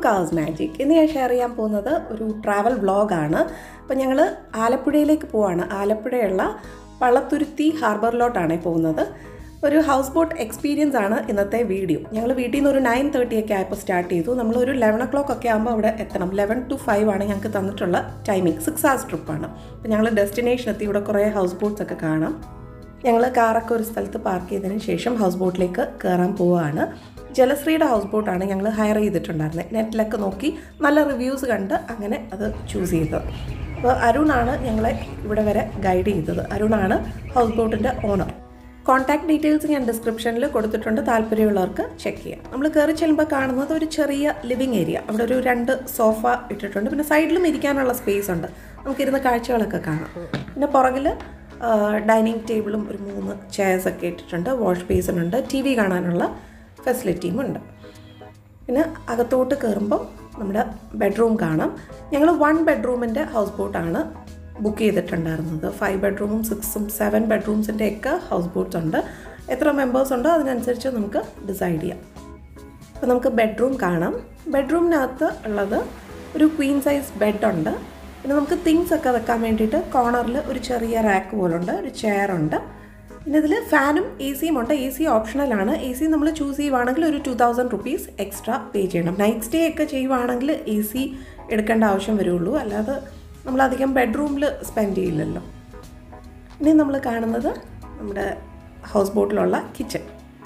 കാസ് മാജിക് ഇന്ന് ഞാൻ ഷെയർ ചെയ്യാൻ പോകുന്നത് ഒരു ട്രാവൽ വ്ളോഗാണ് അപ്പം ഞങ്ങൾ ആലപ്പുഴയിലേക്ക് പോവാണ് ആലപ്പുഴയുള്ള പള്ളത്തുരുത്തി ഹാർബറിലോട്ടാണ് പോകുന്നത് ഒരു ഹൗസ് ബോട്ട് എക്സ്പീരിയൻസ് ആണ് ഇന്നത്തെ വീഡിയോ ഞങ്ങൾ വീട്ടിൽ നിന്ന് ഒരു നയൻ തേർട്ടി ഒക്കെ ആയപ്പോൾ സ്റ്റാർട്ട് ചെയ്തു നമ്മൾ ഒരു ലെവൻ ഒ ക്ലോക്ക് ഒക്കെ ആകുമ്പോൾ അവിടെ എത്തണം ലെവൻ ടു ഫൈവ് ആണ് ഞങ്ങൾക്ക് തന്നിട്ടുള്ള ടൈമിംഗ് സിക്സ് ഹവേഴ്സ് ട്രിപ്പാണ് അപ്പോൾ ഞങ്ങൾ ഡെസ്റ്റിനേഷൻ എത്തി ഇവിടെ കുറേ ഹൗസ് ബോട്ട്സ് ഒക്കെ കാണാം ഞങ്ങൾ കാറൊക്കെ ഒരു സ്ഥലത്ത് പാർക്ക് ചെയ്തതിന് ശേഷം ഹൗസ് ബോട്ടിലേക്ക് കയറാൻ പോവുകയാണ് ജലശ്രീയുടെ ഹൗസ് ബോട്ടാണ് ഞങ്ങൾ ഹയർ ചെയ്തിട്ടുണ്ടായിരുന്നത് നെറ്റിലൊക്കെ നോക്കി നല്ല റിവ്യൂസ് കണ്ട് അങ്ങനെ അത് ചൂസ് ചെയ്തത് അപ്പോൾ അരുണാണ് ഞങ്ങളെ ഇവിടെ വരെ ഗൈഡ് ചെയ്തത് അരുണാണ് ഹൗസ് ബോട്ടിൻ്റെ ഓണർ കോൺടാക്ട് ഡീറ്റെയിൽസ് ഞാൻ ഡിസ്ക്രിപ്ഷനിൽ കൊടുത്തിട്ടുണ്ട് താല്പര്യമുള്ളവർക്ക് ചെക്ക് ചെയ്യാം നമ്മൾ കയറി ചെല്ലുമ്പോൾ കാണുന്നത് ഒരു ചെറിയ ലിവിങ് ഏരിയ അവിടെ ഒരു രണ്ട് സോഫ ഇട്ടിട്ടുണ്ട് പിന്നെ സൈഡിലും ഇരിക്കാനുള്ള സ്പേസ് ഉണ്ട് നമുക്കിരുന്ന കാഴ്ചകളൊക്കെ കാണാം പിന്നെ പുറകിൽ ഡൈനിങ് ടേബിളും ഒരു മൂന്ന് ചെയർസ് ഒക്കെ ഇട്ടിട്ടുണ്ട് വാഷ് ബേസിൻ ഉണ്ട് ടി വി കാണാനുള്ള ഫെസിലിറ്റിയും ഉണ്ട് പിന്നെ അകത്തോട്ട് കയറുമ്പം നമ്മുടെ ബെഡ്റൂം കാണാം ഞങ്ങൾ വൺ ബെഡ്റൂമിൻ്റെ ഹൗസ് ബോട്ടാണ് ബുക്ക് ചെയ്തിട്ടുണ്ടായിരുന്നത് ഫൈവ് ബെഡ്റൂമും സിക്സും സെവൻ ബെഡ്റൂംസിൻ്റെ ഒക്കെ ഹൗസ് ബോട്ട്സ് ഉണ്ട് എത്ര മെമ്പേഴ്സ് ഉണ്ടോ അതിനനുസരിച്ച് നമുക്ക് ഡിസൈഡ് ചെയ്യാം അപ്പോൾ നമുക്ക് ബെഡ്റൂം കാണാം ബെഡ്റൂമിനകത്ത് ഉള്ളത് ഒരു ക്വീൻ സൈസ് ബെഡുണ്ട് പിന്നെ നമുക്ക് തിങ്സ് ഒക്കെ വെക്കാൻ വേണ്ടിയിട്ട് കോർണറിൽ ഒരു ചെറിയ റാക്ക് പോലുണ്ട് ഒരു ചെയർ ഉണ്ട് പിന്നെ ഇതിൽ ഫാനും എ സിയും ഉണ്ട് എ സി ഓപ്ഷണലാണ് എ സി നമ്മൾ ചൂസ് ചെയ്യുവാണെങ്കിൽ ഒരു two thousand rupees extra pay ചെയ്യണം നൈറ്റ് സ്റ്റേ ഒക്കെ ചെയ്യുവാണെങ്കിൽ എ സി എടുക്കേണ്ട ആവശ്യം വരുള്ളൂ അല്ലാതെ നമ്മളധികം ബെഡ്റൂമിൽ സ്പെൻഡ് ചെയ്യില്ലല്ലോ ഇനി നമ്മൾ കാണുന്നത് നമ്മുടെ ഹൗസ് ബോട്ടിലുള്ള കിച്ചൺ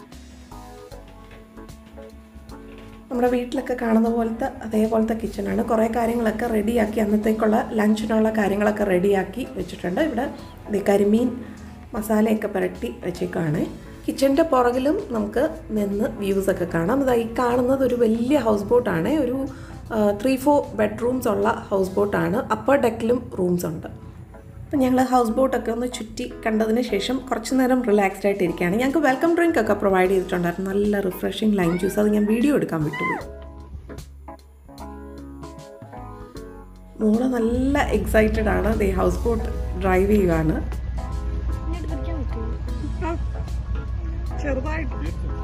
നമ്മുടെ വീട്ടിലൊക്കെ കാണുന്ന പോലത്തെ അതേപോലത്തെ കിച്ചണാണ് കുറേ കാര്യങ്ങളൊക്കെ റെഡിയാക്കി അന്നത്തേക്കുള്ള ലഞ്ചിനുള്ള കാര്യങ്ങളൊക്കെ റെഡിയാക്കി വെച്ചിട്ടുണ്ട് ഇവിടെ ഇത് കരിമീൻ മസാലയൊക്കെ പുരട്ടി വെച്ചേക്കാണ് കിച്ചൻ്റെ പുറകിലും നമുക്ക് നിന്ന് വ്യൂസ് ഒക്കെ കാണാം ഇതാ ഈ കാണുന്നത് ഒരു വലിയ ഹൗസ് ബോട്ടാണ് ഒരു ത്രീ ഫോർ ബെഡ്റൂംസ് ഉള്ള ഹൗസ് ബോട്ടാണ് അപ്പർ ഡെക്കിലും റൂംസ് ഉണ്ട് അപ്പം ഞങ്ങൾ ഹൗസ് ബോട്ടൊക്കെ ഒന്ന് ചുറ്റി കണ്ടതിന് ശേഷം കുറച്ച് നേരം റിലാക്സ്ഡ് ആയിട്ട് ഇരിക്കുകയാണ് ഞങ്ങൾക്ക് വെൽക്കം ഡ്രിങ്ക് ഒക്കെ പ്രൊവൈഡ് ചെയ്തിട്ടുണ്ടായിരുന്നു നല്ല റിഫ്രഷിങ് ലൈം ജ്യൂസ് അത് ഞാൻ വീഡിയോ എടുക്കാൻ വിട്ടുപോയി മോള് നല്ല എക്സൈറ്റഡ് ആണ് ദേ ഹൗസ് ബോട്ട് ഡ്രൈവ് ചെയ്യുകയാണ് ചെറുതായിട്ട്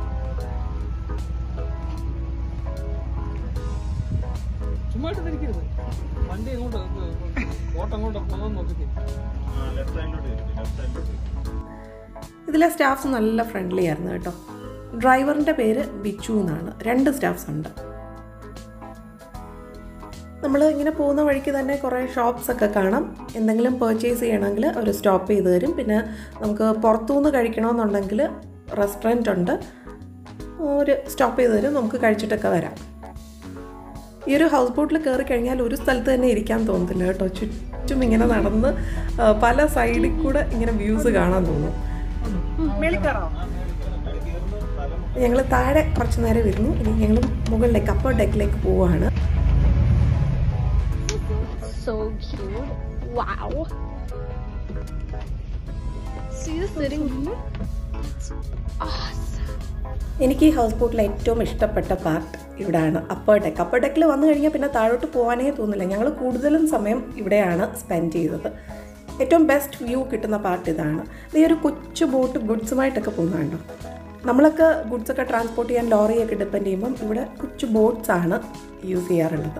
ചുമ്മായിട്ട് തിരിക്കരുത് വണ്ടി എങ്ങോട്ട് ഓട്ടം അങ്ങോട്ട് പോകാൻ നോക്കിക്കേ ഇതിലെ സ്റ്റാഫ്സ് നല്ല ഫ്രണ്ട്ലി ആയിരുന്നു കേട്ടോ ഡ്രൈവറിൻ്റെ പേര് ബിച്ചു എന്നാണ് രണ്ട് സ്റ്റാഫ്സ് ഉണ്ട് നമ്മൾ ഇങ്ങനെ പോകുന്ന വഴിക്ക് തന്നെ കുറേ ഷോപ്സ് ഒക്കെ കാണാം എന്തെങ്കിലും പർച്ചേസ് ചെയ്യണമെങ്കിൽ അവർ സ്റ്റോപ്പ് ചെയ്ത് തരും പിന്നെ നമുക്ക് പുറത്തുനിന്ന് കഴിക്കണമെന്നുണ്ടെങ്കിൽ റെസ്റ്റോറൻറ്റ് ഉണ്ട് ഒരു സ്റ്റോപ്പ് ചെയ്ത് തരും നമുക്ക് കഴിച്ചിട്ടൊക്കെ വരാം ഈ ഒരു ഹൗസ് ബോട്ടിൽ കയറി കഴിഞ്ഞാൽ ഒരു സ്ഥലത്ത് തന്നെ ഇരിക്കാൻ തോന്നത്തില്ല കേട്ടോ ചുറ്റും ഇങ്ങനെ നടന്ന് ആ, പല സൈഡിൽ കൂടെ ഇങ്ങനെ വ്യൂസ് കാണാൻ തോന്നും ഞങ്ങൾ താഴെ കുറച്ച് നേരം ഇരുന്നു ഇനി ഞങ്ങൾ മുകളിലേക്ക് അപ്പർ ഡെക്കിലേക്ക് പോവുകയാണ് so cute. Wow. See the sitting here? It's awesome. എനിക്ക് ഈ ഹൗസ് ബോട്ടിലെ ഏറ്റവും ഇഷ്ടപ്പെട്ട പാർട്ട് ഇവിടെയാണ് അപ്പർ ഡെക്ക് അപ്പർ ഡെക്കിൽ വന്നു കഴിഞ്ഞാൽ പിന്നെ താഴോട്ട് പോകാനേ തോന്നില്ല ഞങ്ങൾ കൂടുതലും സമയം ഇവിടെയാണ് സ്പെൻഡ് ചെയ്തത് ഏറ്റവും ബെസ്റ്റ് വ്യൂ കിട്ടുന്ന പാർട്ട് ഇതാണ് ഈ ഒരു കൊച്ചു ബോട്ട് ഗുഡ്സുമായിട്ടൊക്കെ പോകുന്നുണ്ടോ നമ്മളൊക്കെ ഗുഡ്സൊക്കെ ട്രാൻസ്പോർട്ട് ചെയ്യാൻ ലോറിയൊക്കെ ഡിപ്പെൻഡ് ചെയ്യുമ്പം ഇവിടെ കൊച്ചു ബോട്ട്സ് ആണ് യൂസ് ചെയ്യാറുള്ളത്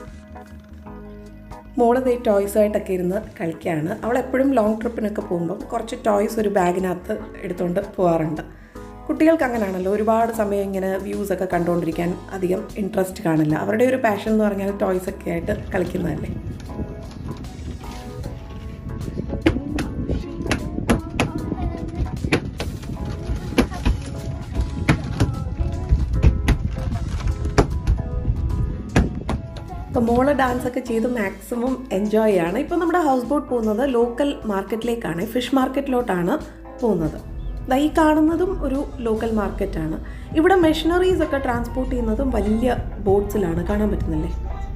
മോളത് ഈ ടോയ്സായിട്ടൊക്കെ ഇരുന്ന് കളിക്കുകയാണ് അവൾ എപ്പോഴും ലോങ് ട്രിപ്പിനൊക്കെ പോകുമ്പം കുറച്ച് ടോയ്സ് ഒരു ബാഗിനകത്ത് എടുത്തുകൊണ്ട് പോകാറുണ്ട് കുട്ടികൾക്ക് അങ്ങനെയാണല്ലോ ഒരുപാട് സമയം ഇങ്ങനെ വ്യൂസ് ഒക്കെ കണ്ടുകൊണ്ടിരിക്കാൻ അധികം ഇൻട്രസ്റ്റ് കാണില്ല അവരുടെ ഒരു പാഷൻ എന്ന് പറഞ്ഞാൽ ടോയ്സ് ഒക്കെ ആയിട്ട് കളിക്കുന്നതല്ലേ അപ്പോൾ മോള് ഡാൻസ് ഒക്കെ ചെയ്ത് മാക്സിമം എൻജോയ് ചെയ്യാണ് ഇപ്പോൾ നമ്മുടെ ഹൗസ് ബോട്ട് പോകുന്നത് ലോക്കൽ മാർക്കറ്റിലേക്കാണ് ഫിഷ് മാർക്കറ്റിലോട്ടാണ് പോകുന്നത് ദാ ഈ കാണുന്നതും ഒരു ലോക്കൽ മാർക്കറ്റാണ് ഇവിടെ മെഷീനറീസ് ഒക്കെ ട്രാൻസ്പോർട്ട് ചെയ്യുന്നതും വലിയ ബോട്ട്സിലാണ് കാണാൻ പറ്റുന്നില്ലേ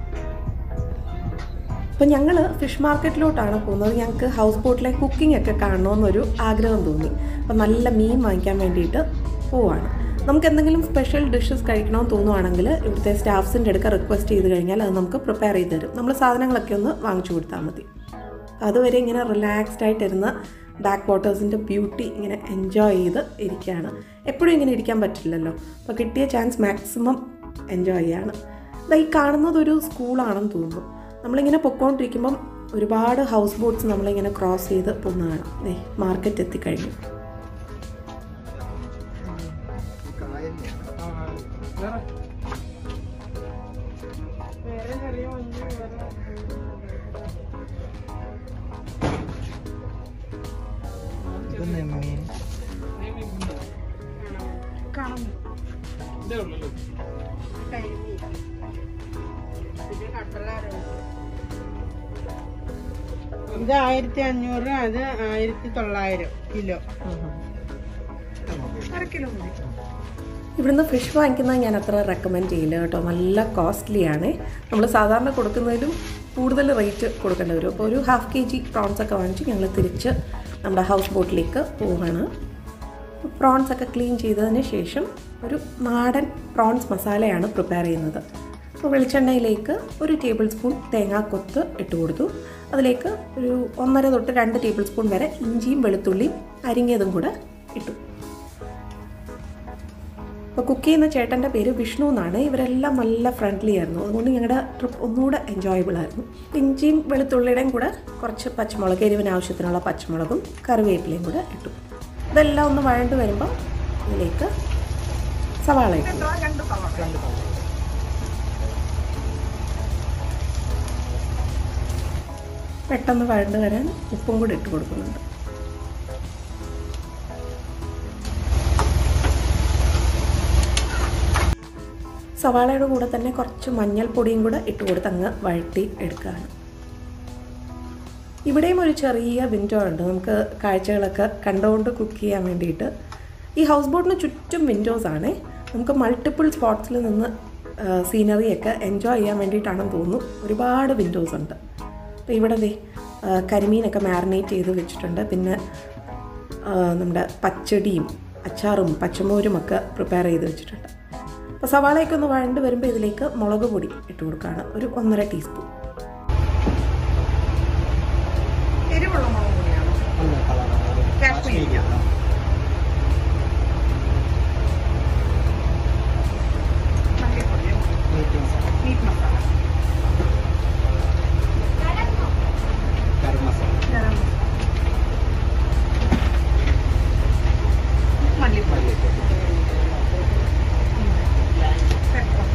അപ്പോൾ ഞങ്ങൾ ഫിഷ് മാർക്കറ്റിലോട്ടാണ് പോകുന്നത് ഞങ്ങൾക്ക് ഹൗസ് ബോട്ടിലെ കുക്കിംഗ് ഒക്കെ കാണണമെന്നൊരു ആഗ്രഹം തോന്നി അപ്പോൾ നല്ല മീൻ വാങ്ങിക്കാൻ വേണ്ടിയിട്ട് പോവാണ് നമുക്ക് എന്തെങ്കിലും സ്പെഷ്യൽ ഡിഷസ് കഴിക്കണമെന്ന് തോന്നുവാണെങ്കിൽ ഇവിടുത്തെ സ്റ്റാഫ്സിൻ്റെ അടുക്ക റിക്വസ്റ്റ് ചെയ്ത് കഴിഞ്ഞാൽ അത് നമുക്ക് പ്രിപ്പയർ ചെയ്ത് തരും നമ്മൾ സാധനങ്ങളൊക്കെ ഒന്ന് വാങ്ങിച്ചു കൊടുത്താൽ മതി അതുവരെ ഇങ്ങനെ റിലാക്സ്ഡ് ആയിട്ടിരുന്ന് ബാക്ക് വാട്ടേഴ്സിൻ്റെ ബ്യൂട്ടി ഇങ്ങനെ എൻജോയ് ചെയ്ത് ഇരിക്കുകയാണ് എപ്പോഴും ഇങ്ങനെ ഇരിക്കാൻ പറ്റില്ലല്ലോ അപ്പോൾ കിട്ടിയ ചാൻസ് മാക്സിമം എൻജോയ് ചെയ്യാണ് ഇതാ ഈ കാണുന്നത് ഒരു സ്കൂളാണെന്ന് തോന്നുന്നു നമ്മളിങ്ങനെ പൊക്കോണ്ടിരിക്കുമ്പം ഒരുപാട് ഹൗസ് ബോട്ട്സ് നമ്മളിങ്ങനെ ക്രോസ് ചെയ്ത് പോകുന്ന കാണാം ദേ മാർക്കറ്റ് എത്തിക്കഴിഞ്ഞു ആ, വേറെ ഇതേ ഉള്ളല്ലോ ഇത് ആയിരത്തി അഞ്ഞൂറ് അത് ആയിരത്തി തൊള്ളായിരം കിലോ അര കിലോ മതി ഇവിടുന്ന് ഫിഷ് വാങ്ങിക്കുന്നത് ഞാൻ അത്ര റെക്കമെൻഡ് ചെയ്യില്ല കേട്ടോ നല്ല കോസ്റ്റ്ലി ആണ് നമ്മൾ സാധാരണ കൊടുക്കുന്നതിലും കൂടുതൽ റേറ്റ് കൊടുക്കേണ്ടി വരും അപ്പോൾ ഒരു ഹാഫ് കെ ജി പ്രോൺസ് ഒക്കെ വാങ്ങിച്ച് ഞങ്ങൾ തിരിച്ച് നമ്മുടെ ഹൗസ് ബോട്ടിലേക്ക് പോവുകയാണ് പ്രോൺസ് ഒക്കെ ക്ലീൻ ചെയ്തതിന് ശേഷം ഒരു നാടൻ പ്രോൺസ് മസാലയാണ് പ്രിപ്പയർ ചെയ്യുന്നത് അപ്പോൾ വെളിച്ചെണ്ണയിലേക്ക് ഒരു ടേബിൾ സ്പൂൺ തേങ്ങാക്കൊത്ത് ഇട്ട് കൊടുത്തു അതിലേക്ക് ഒരു ഒന്നര തൊട്ട് രണ്ട് ടേബിൾ സ്പൂൺ വരെ ഇഞ്ചിയും വെളുത്തുള്ളിയും അരിഞ്ഞതും കൂടെ ഇട്ടു അപ്പോൾ കുക്ക് ചെയ്യുന്ന ചേട്ടൻ്റെ പേര് വിഷ്ണു എന്നാണ് ഇവരെല്ലാം നല്ല ഫ്രണ്ട്ലി ആയിരുന്നു അതുകൊണ്ട് ഞങ്ങളുടെ ട്രിപ്പ് ഒന്നുകൂടെ എൻജോയബിൾ ആയിരുന്നു ഇഞ്ചിയും വെളുത്തുള്ളിയുടെയും കൂടെ കുറച്ച് പച്ചമുളക് എരിവിന് ആവശ്യത്തിനുള്ള പച്ചമുളകും കറിവേപ്പിലയും കൂടെ ഇട്ടു ഇതെല്ലാം ഒന്ന് വഴണ്ട് വരുമ്പോൾ ഇതിലേക്ക് സവാള ഇട്ടു പെട്ടെന്ന് വഴണ്ട് വരാൻ ഉപ്പും കൂടി ഇട്ട് കൊടുക്കുന്നുണ്ട് സവാളയുടെ കൂടെ തന്നെ കുറച്ച് മഞ്ഞൾപ്പൊടിയും കൂടെ ഇട്ട് കൊടുത്ത് അങ്ങ് വഴട്ടി എടുക്കുകയാണ് ഇവിടെയും ഒരു ചെറിയ വിൻഡോ ഉണ്ട് നമുക്ക് കാഴ്ചകളൊക്കെ കണ്ടുകൊണ്ട് കുക്ക് ചെയ്യാൻ വേണ്ടിയിട്ട് ഈ ഹൗസ് ബോട്ടിന് ചുറ്റും വിൻഡോസ് ആണ് നമുക്ക് മൾട്ടിപ്പിൾ സ്പോട്ട്സിൽ നിന്ന് സീനറിയൊക്കെ എൻജോയ് ചെയ്യാൻ വേണ്ടിയിട്ടാണെന്ന് തോന്നുന്നു ഒരുപാട് വിൻഡോസ് ഉണ്ട് അപ്പോൾ ഇവിടെ ദേ ആ, കരിമീനൊക്കെ മാറിനേറ്റ് ചെയ്ത് വെച്ചിട്ടുണ്ട് പിന്നെ ആ, നമ്മുടെ പച്ചടിയും അച്ചാറും പച്ചമോരും ഒക്കെ പ്രിപ്പയർ ചെയ്ത് വെച്ചിട്ടുണ്ട് അപ്പോൾ സവാളയൊക്കെ ഒന്ന് വഴണ്ട് വരുമ്പോൾ ഇതിലേക്ക് മുളക് പൊടി ഇട്ട് കൊടുക്കുകയാണ് ഒരു ഒന്നര ടീസ്പൂൺ എരിവുള്ള മുളക് പൊടിയാണ് കാശ്മീരി മല്ലിപ്പൊടി മീറ്റ് മസാല ഗരം മസാല മല്ലിപ്പൊടി പെപ്പർ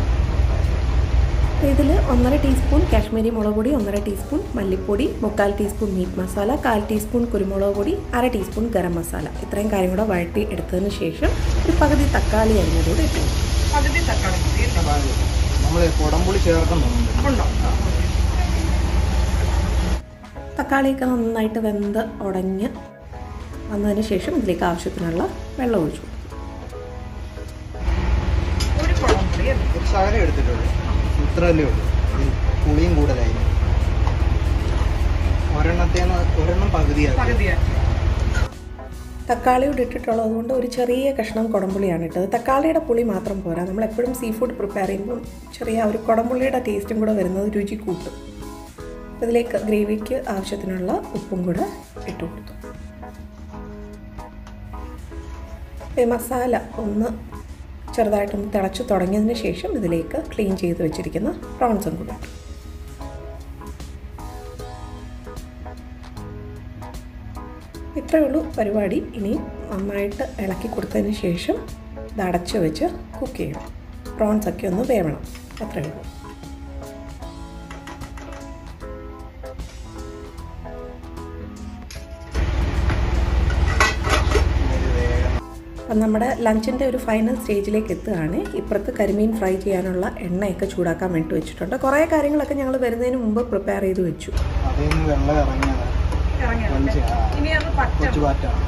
ഇതിൽ ഒന്നര ടീസ്പൂൺ കാശ്മീരി മുളക് പൊടി ഒന്നര ടീസ്പൂൺ മല്ലിപ്പൊടി മുക്കാൽ ടീസ്പൂൺ മീറ്റ് മസാല കാൽ ടീസ്പൂൺ കുരുമുളക് പൊടി അര ടീസ്പൂൺ ഗരം മസാല ഇത്രയും കാര്യം കൂടെ വഴറ്റി എടുത്തതിന് ശേഷം ഒരു പകുതി തക്കാളി അരിഞ്ഞതുകൂടെ ഇട്ടു പകുതി തക്കാളി മതി അല്ലേ? നമ്മൾ കുടംപുളി ചേർക്കുന്നുണ്ട് ഉണ്ടോ തക്കാളിയൊക്കെ നന്നായിട്ട് വെന്ത് ഉടഞ്ഞ് വന്നതിന് ശേഷം ഇതിലേക്ക് ആവശ്യത്തിനുള്ള വെള്ളം ഒഴിച്ചു കൊടുത്തു. ഒരു കുളം പൊടി അല്ലേ? ഒരു ശകലം എടുത്തിട്ടുള്ളൂ ഇത്രയല്ലേ ഉള്ളൂ ഇത് പുളിയും കൂടുതലായി ഒരെണ്ണത്തേന്ന് ഒരെണ്ണം പകുതിയാക്കി പകുതിയാക്കി തക്കാളിയോട് ഇട്ടിട്ടുള്ളത് കൊണ്ട് ഒരു ചെറിയ കഷ്ണം കുടംപുളിയാണ് ഇട്ടത് തക്കാളിയുടെ പുളി മാത്രം പോരാ നമ്മൾ എപ്പോഴും സീ ഫുഡ് പ്രിപ്പയർ ചെയ്യുമ്പോൾ ചെറിയ ഒരു കുടംപുളിയുടെ ടേസ്റ്റും കൂടെ വരുന്നത് രുചി കൂട്ടും അപ്പോൾ ഇതിലേക്ക് ഗ്രേവിക്ക് ആവശ്യത്തിനുള്ള ഉപ്പും കൂടെ ഇട്ട് കൊടുത്തു ഈ മസാല ഒന്ന് ചെറുതായിട്ടൊന്ന് തിളച്ച് തുടങ്ങിയതിന് ശേഷം ഇതിലേക്ക് ക്ലീൻ ചെയ്ത് വെച്ചിരിക്കുന്ന പ്രോൺസും കൂടെ ഇട്ടു ഇത്രയേ ഉള്ളൂ പരിപാടി ഇനി നന്നായിട്ട് ഇളക്കി കൊടുത്തതിന് ശേഷം ഇത് അടച്ച് വെച്ച് കുക്ക് ചെയ്യണം പ്രോൺസ് ഒക്കെ ഒന്ന് വേവണം അത്രയേ ഉള്ളൂ അപ്പം നമ്മുടെ ലഞ്ചിൻ്റെ ഒരു ഫൈനൽ സ്റ്റേജിലേക്ക് എത്തുകയാണ് ഇപ്പുറത്ത് കരിമീൻ ഫ്രൈ ചെയ്യാനുള്ള എണ്ണയൊക്കെ ചൂടാക്കാൻ വേണ്ടി വെച്ചിട്ടുണ്ട് കുറേ കാര്യങ്ങളൊക്കെ ഞങ്ങൾ വരുന്നതിന് മുമ്പ് പ്രിപ്പയർ ചെയ്ത് വെച്ചു അതിൽ നിന്ന് വെള്ളം ഇറങ്ങിയത് ഇറങ്ങിയതല്ലേ വലിച്ച് ആ. ഇനി അത് പച്ച കൊച്ചു പാറ്റാണ്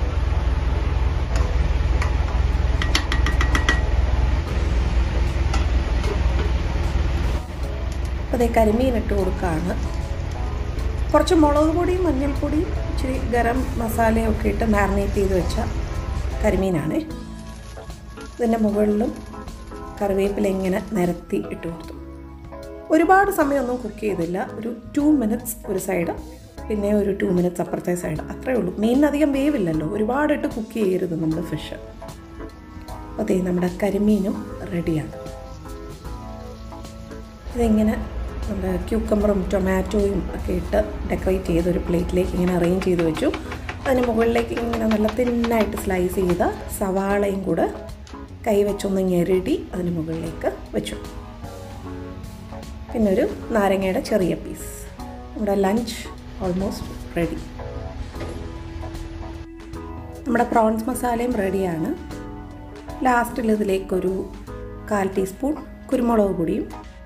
അപ്പോൾ അതേ കരിമീൻ ഇട്ട് കൊടുക്കുകയാണ് കുറച്ച് മുളക് പൊടിയും മഞ്ഞൾപ്പൊടിയും ഇച്ചിരി ഗരം മസാലയും ഒക്കെ ഇട്ട് മാറിനേറ്റ് ചെയ്ത് വെച്ച കരിമീനാണ് ഇതിൻ്റെ മുകളിലും കറിവേപ്പില ഇങ്ങനെ നിരത്തി ഇട്ട് കൊടുത്തു ഒരുപാട് സമയമൊന്നും കുക്ക് ചെയ്തില്ല ഒരു ടു മിനിറ്റ്സ് ഒരു സൈഡ് പിന്നെ ഒരു ടു മിനിറ്റ്സ് അപ്പുറത്തെ സൈഡ് അത്രേ ഉള്ളൂ മീനിന് അധികം വേവില്ലല്ലോ ഒരുപാടിട്ട് കുക്ക് ചെയ്യരുത് നമ്മൾ ഫിഷ് അതേ നമ്മുടെ കരിമീനും റെഡിയാണ് ഇതിങ്ങനെ നമ്മുടെ ക്യൂക്കമ്പറും ടൊമാറ്റോയും ഒക്കെ ഇട്ട് ഡെക്കറേറ്റ് ചെയ്ത് ഒരു പ്ലേറ്റിലേക്ക് ഇങ്ങനെ അറേഞ്ച് ചെയ്ത് വെച്ചു അതിന് മുകളിലേക്ക് ഇങ്ങനെ നല്ല തിന്നായിട്ട് സ്ലൈസ് ചെയ്ത സവാളയും കൂടെ കൈ വെച്ചൊന്ന് ഞെരടി അതിന് മുകളിലേക്ക് വെച്ചു പിന്നെ ഒരു നാരങ്ങയുടെ ചെറിയ പീസ് നമ്മുടെ ലഞ്ച് ഓൾമോസ്റ്റ് റെഡി നമ്മുടെ പ്രോൺസ് മസാലയും റെഡിയാണ് ലാസ്റ്റിൽ ഇതിലേക്കൊരു കാൽ ടീസ്പൂൺ കുരുമുളക് പൊടിയും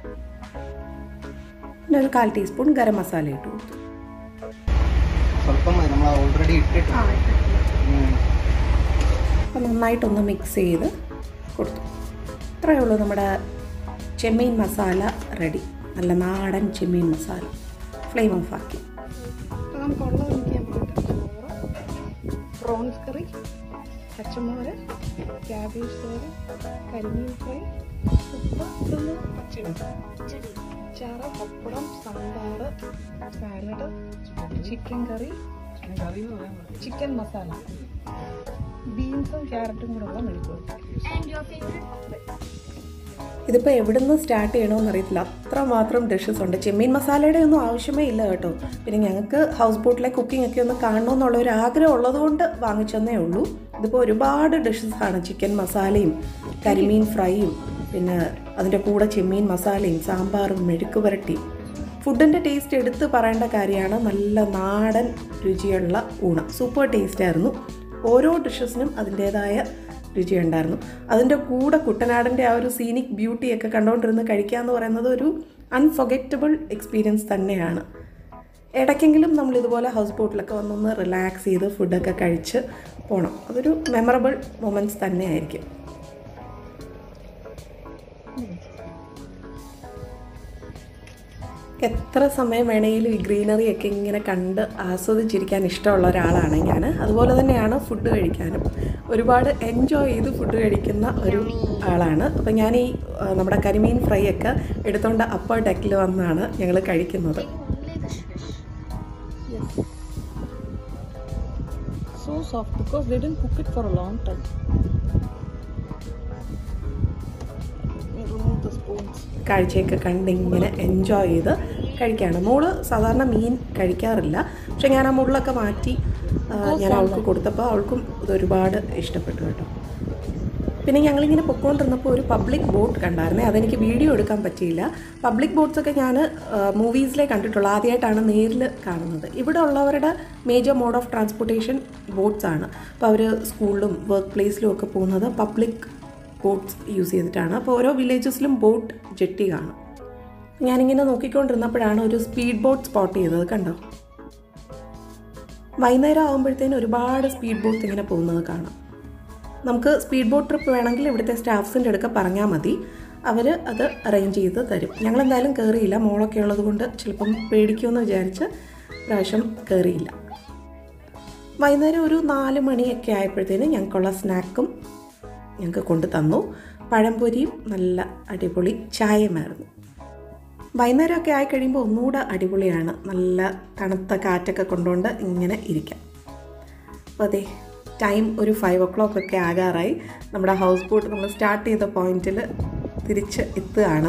പിന്നെ ഒരു കാൽ ടീസ്പൂൺ ഗരം മസാല ഇട്ട് കൊടുത്തു ಸ್ವಲ್ಪ ಮതി നമ്മൾ ഓൾറെഡി ഇട്ടിട്ട് ഉം. അപ്പോൾ നന്നായിട്ടൊന്ന് മിക്സ് ചെയ്ത് കൊടുത്തു ഇത്രയേ ഉള്ളൂ നമ്മുടെ ചെമ്മീൻ മസാല റെഡി നല്ല നാടൻ ചെമ്മീൻ മസാല ഫ്ലെയിം ഓഫ് ആക്കി അപ്പോൾ നമുക്കുള്ള ഒഴിക്കാൻ പാട്ട് ചോറ് പ്രോൺസ് കറി പച്ചമോര് ക്യാബേജ് തോരൻ കരിമീൻ ഫ്രൈ ഉപ്പ് ഇതൊന്ന് പച്ചടി ചാറ് pappadam sambar salad chicken curry chicken masala ബീൻസും ക്യാരറ്റും കൂടെ ഉള്ള മെഴുകുവരട്ടി And your favorite? ഇതിപ്പോൾ എവിടെ നിന്ന് സ്റ്റാർട്ട് ചെയ്യണമെന്ന് അറിയത്തില്ല അത്രമാത്രം ഡിഷസ് ഉണ്ട് ചെമ്മീൻ മസാലയുടെ ഒന്നും ആവശ്യമേ ഇല്ല കേട്ടോ പിന്നെ ഞങ്ങൾക്ക് ഹൗസ് ബോട്ടിലെ കുക്കിംഗ് ഒക്കെ ഒന്ന് കാണണമെന്നുള്ള ഒരു ആഗ്രഹം ഉള്ളതുകൊണ്ട് വാങ്ങിച്ചെന്നേ ഉള്ളൂ ഇതിപ്പോൾ ഒരുപാട് ഡിഷസ് ആണ് ചിക്കൻ മസാലയും കരിമീൻ ഫ്രൈയും പിന്നെ അതിൻ്റെ കൂടെ ചെമ്മീൻ മസാലയും സാമ്പാറും മെഴുക്ക് പുരട്ടിയും ഫുഡിൻ്റെ ടേസ്റ്റ് എടുത്ത് പറയേണ്ട കാര്യമാണ് നല്ല നാടൻ രുചിയുള്ള ഊണ് സൂപ്പർ ടേസ്റ്റായിരുന്നു ഓരോ ഡിഷസിനും അതിൻ്റേതായ രുചിയുണ്ടായിരുന്നു അതിൻ്റെ കൂടെ കുട്ടനാടിൻ്റെ ആ ഒരു സീനിക് ബ്യൂട്ടിയൊക്കെ കണ്ടുകൊണ്ടിരുന്ന് കഴിക്കുക എന്ന് പറയുന്നത് ഒരു അൺഫൊഗറ്റബിൾ എക്സ്പീരിയൻസ് തന്നെയാണ് ഇടയ്ക്കെങ്കിലും നമ്മൾ ഇതുപോലെ ഹൗസ് ബോട്ടിലൊക്കെ വന്നൊന്ന് റിലാക്സ് ചെയ്ത് ഫുഡൊക്കെ കഴിച്ച് പോകണം അതൊരു മെമ്മറബിൾ മൊമെൻറ്റ്സ് തന്നെയായിരിക്കും എത്ര സമയം വേണമെങ്കിലും ഈ ഗ്രീനറി ഒക്കെ ഇങ്ങനെ കണ്ട് ആസ്വദിച്ചിരിക്കാൻ ഇഷ്ടമുള്ള ഒരാളാണ് ഞാൻ അതുപോലെ തന്നെയാണ് ഫുഡ് കഴിക്കാനും ഒരുപാട് എൻജോയ് ചെയ്ത് ഫുഡ് കഴിക്കുന്ന ഒരു ആളാണ് അപ്പോൾ ഞാൻ ഈ ആ, നമ്മുടെ കരിമീൻ ഫ്രൈ ഒക്കെ എടുത്തുകൊണ്ട് അപ്പർ ഡെക്കിൽ വന്നാണ് ഞങ്ങൾ കഴിക്കുന്നത് So soft because they didn't cook it for a long time. Let me remove the spoons. കാഴ്ചയൊക്കെ കണ്ട് ഇങ്ങനെ എൻജോയ് ചെയ്ത് കഴിക്കുകയാണ് മോള് സാധാരണ മീൻ കഴിക്കാറില്ല പക്ഷെ ഞാൻ ആ മുള്ളൊക്കെ മാറ്റി ആ, ഞാൻ അവൾക്ക് കൊടുത്തപ്പോൾ അവൾക്കും ഇത് ഒരുപാട് ഇഷ്ടപ്പെട്ടു കേട്ടോ പിന്നെ ഞങ്ങളിങ്ങനെ പൊക്കോണ്ടിരുന്നപ്പോൾ ഒരു പബ്ലിക് ബോട്ട് കണ്ടായിരുന്നേ അതെനിക്ക് വീഡിയോ എടുക്കാൻ പറ്റിയില്ല പബ്ലിക് ബോട്ട്സ് ഒക്കെ ഞാൻ മൂവീസിലേ കണ്ടിട്ടുള്ളൂ ആദ്യമായിട്ടാണ് നേരിൽ കാണുന്നത് ഇവിടെ ഉള്ളവരുടെ major mode of transportation boats ആണ് അപ്പോൾ അവർ സ്കൂളിലും വർക്ക് പ്ലേസിലും ഒക്കെ പോകുന്നത് പബ്ലിക് ബോട്ട്സ് യൂസ് ചെയ്തിട്ടാണ് അപ്പോൾ ഓരോ വില്ലേജസിലും ബോട്ട് ജെട്ടി കാണും ഞാനിങ്ങനെ നോക്കിക്കൊണ്ടിരുന്നപ്പോഴാണ് ഒരു സ്പീഡ് ബോട്ട് സ്പോട്ട് ചെയ്തത് കണ്ടോ വൈകുന്നേരം ആകുമ്പോഴത്തേനും ഒരുപാട് സ്പീഡ് ബോട്ട്സ് ഇങ്ങനെ പോകുന്നത് കാണാം നമുക്ക് സ്പീഡ് ബോട്ട് ട്രിപ്പ് വേണമെങ്കിൽ ഇവിടുത്തെ സ്റ്റാഫ്സിൻ്റെ അടുക്ക പറഞ്ഞാൽ മതി അവർ അത് അറേഞ്ച് ചെയ്ത് തരും ഞങ്ങളെന്തായാലും കയറിയില്ല മോളൊക്കെ ഉള്ളത് കൊണ്ട് ചിലപ്പം പേടിക്കുമെന്ന് വിചാരിച്ച് പ്രാവശ്യം കയറിയില്ല വൈകുന്നേരം ഒരു നാല് മണിയൊക്കെ ആയപ്പോഴത്തേനും ഞങ്ങൾക്കുള്ള സ്നാക്കും ഞങ്ങൾക്ക് കൊണ്ടു തന്നു പഴംപൊരിയും നല്ല അടിപൊളി ചായയുമായിരുന്നു വൈകുന്നേരമൊക്കെ ആയി കഴിയുമ്പോൾ ഒന്നുകൂടെ അടിപൊളിയാണ് നല്ല തണുത്ത കാറ്റൊക്കെ കൊണ്ടുകൊണ്ട് ഇങ്ങനെ ഇരിക്കാം അപ്പോൾ അതെ ടൈം ഒരു ഫൈവ് ഒ ക്ലോക്ക് ഒക്കെ ആകാറായി നമ്മുടെ ഹൗസ് ബോട്ട് നമ്മൾ സ്റ്റാർട്ട് ചെയ്ത പോയിന്റിൽ തിരിച്ച് എത്തുകയാണ്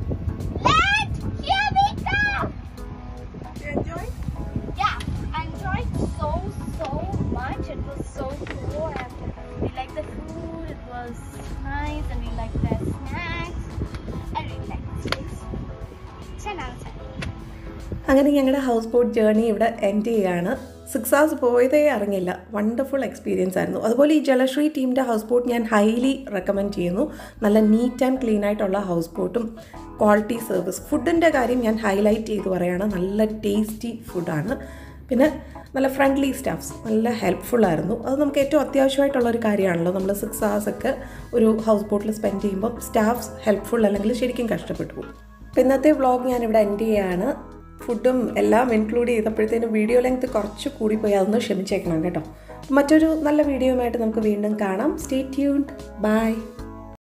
Here we go! Yeah, I enjoyed so, so much. It was so cool and we liked the food. It was nice and we liked the snacks. I really liked the place. 10 out of 10. അങ്ങനെ ഞങ്ങളുടെ house boat journey ഇവിടെ end ചെയ്യുകയാണ് six hours പോയതേ അറിഞ്ഞില്ല wonderful experience ആയിരുന്നു അതുപോലെ ഈ ജലശ്രീ ടീമിൻ്റെ ഹൗസ് ബോട്ട് ഞാൻ ഹൈലി റെക്കമെൻഡ് ചെയ്യുന്നു നല്ല നീറ്റ് ആൻഡ് ക്ലീൻ ആയിട്ടുള്ള ഹൗസ് ബോട്ടും ക്വാളിറ്റി സർവീസ് ഫുഡിൻ്റെ കാര്യം ഞാൻ ഹൈലൈറ്റ് ചെയ്ത് പറയുകയാണ് നല്ല ടേസ്റ്റി ഫുഡാണ് പിന്നെ നല്ല ഫ്രണ്ട്ലി സ്റ്റാഫ്സ് നല്ല ഹെൽപ്ഫുൾ ആയിരുന്നു അത് നമുക്ക് ഏറ്റവും അത്യാവശ്യമായിട്ടുള്ള ഒരു കാര്യമാണല്ലോ നമ്മൾ സിക്സ് ഹവേഴ്സ് ഒക്കെ ഒരു ഹൗസ് ബോട്ടിൽ സ്പെൻഡ് ചെയ്യുമ്പോൾ സ്റ്റാഫ്സ് ഹെൽപ്ഫുൾ അല്ലെങ്കിൽ ശരിക്കും കഷ്ടപ്പെട്ടു പോകും അപ്പോൾ ഇന്നത്തെ വ്ളോഗ് ഞാനിവിടെ എൻഡ് ചെയ്യുകയാണ് ഫുഡും എല്ലാം ഇൻക്ലൂഡ് ചെയ്തപ്പോഴത്തേനും വീഡിയോ ലെങ്ത് കുറച്ച് കൂടിപ്പോയി അതൊന്ന് ക്ഷമിച്ചേക്കണം കേട്ടോ മറ്റൊരു നല്ല വീഡിയോയുമായിട്ട് നമുക്ക് വീണ്ടും കാണാം സ്റ്റേ ട്യൂൺഡ് ബൈ